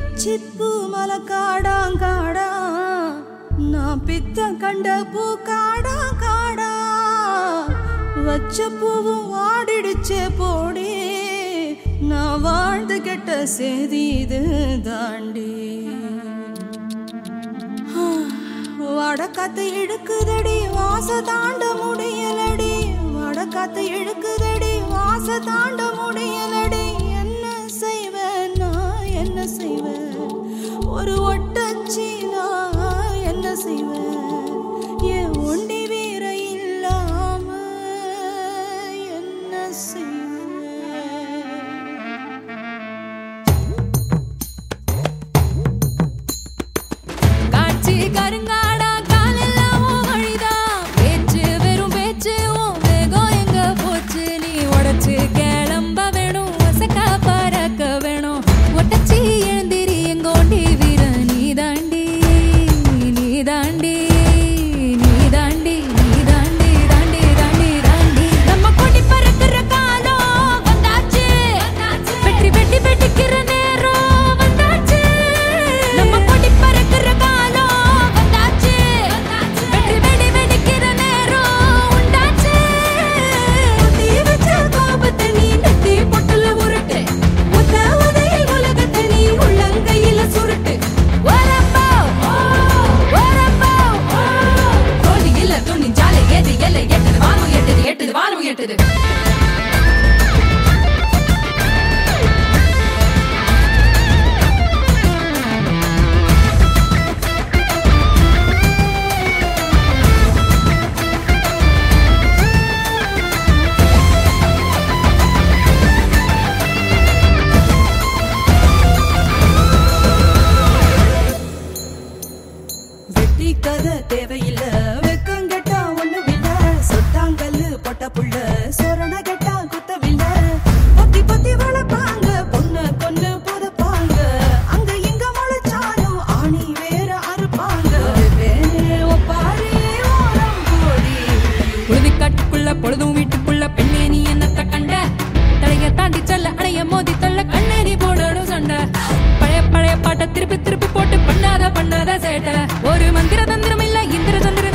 பிச்சிப்பூ மலை காடாங் காடா நான் பித்த கண்ட பூ காடா காடா வச்ச பூவும் வாடிடுச்சே போடி நான் வாழ்ந்து கெட்ட செய்தி இது தாண்டி வடக்காத்து இழுக்குதடி வாச தாண்ட முடியலடி வடக்காத்து இழுக்குதடி வாச தாண்ட முடியலடி என்ன செய்வேன் நான் என்ன செய்வேன் ஒரு ஒட்டச்சி நான் என்ன செய்வேன் என் ஒண்டி வீர இல்லாம என்ன செய்வேன் காட்சி கருங்காடா காலெல்லாம் உன் வழிதான் பேச்சு வெறும் பேச்சு உன் வேகம் எங்க போச்சு நீ உடைச்சு கிளம்ப வேணும் ஒசக்கா பறக்க வேணும் ஒட்டச்சி எழுந்திரி எங்க ஒண்டி வீர நீ தாண்டி நீ தாண்டி நீ தாண்டி நீ தாண்டி தாண்டி தாண்டி தாண்டி நம்ம கொடி பறக்கிற காலம் வந்தாச்சு வெற்றி வெட்டி வெட்டிக்கிற நேரம் வந்தாச்சு நம்ம கொடி பறக்கிற காலம் வந்தாச்சு வெற்றி வெடி வெடிக்கிற நேரம் உண்டாச்சு தீ வச்ச கோபத்தை நீ நெத்தி பொட்டுல உருட்டு முத்த உதையில் உலகத்தை நீ உள்ளங்கையில சுருட்டு வரப்போ வரப்போ தோல்வி இல்ல துணிஞ்சாலே எது எல்லை எட்டது வானம் எட்டது எட்டது வானம் எட்டது வெட்டி கதை தேவையில்ல வெக்கம் கெட்டா ஒண்ணுமில்ல சொட்டாங்கல்லு பொட்ட புள்ள சொரண கெட்டா குத்தவில்ல பொத்தி பொத்தி வளர்ப்பாங்க பொண்ணு கொன்னு புதப்பாங்க அங்க இங்க முளைச்சாலும் ஆணி வேற அறுப்பாங்க வேறே ஒப்பாரி ஓரம் கோடி புழுதி காட்டுக்குள்ள பொழுதும் வீட்டுக்குள்ள பெண்ணே நீ என்னத்த கண்ட தலைய தாண்டி செல்ல அடைய மோதி தள்ள கண்ணே நீ போடணும் சண்டை பழைய பழைய பாட்டை திருப்பி திருப்பி போட்டு பண்ணாத பண்ணாத சேட்டை ஒரு மந்திர தந்திரம் இல்ல இந்திர தந்திர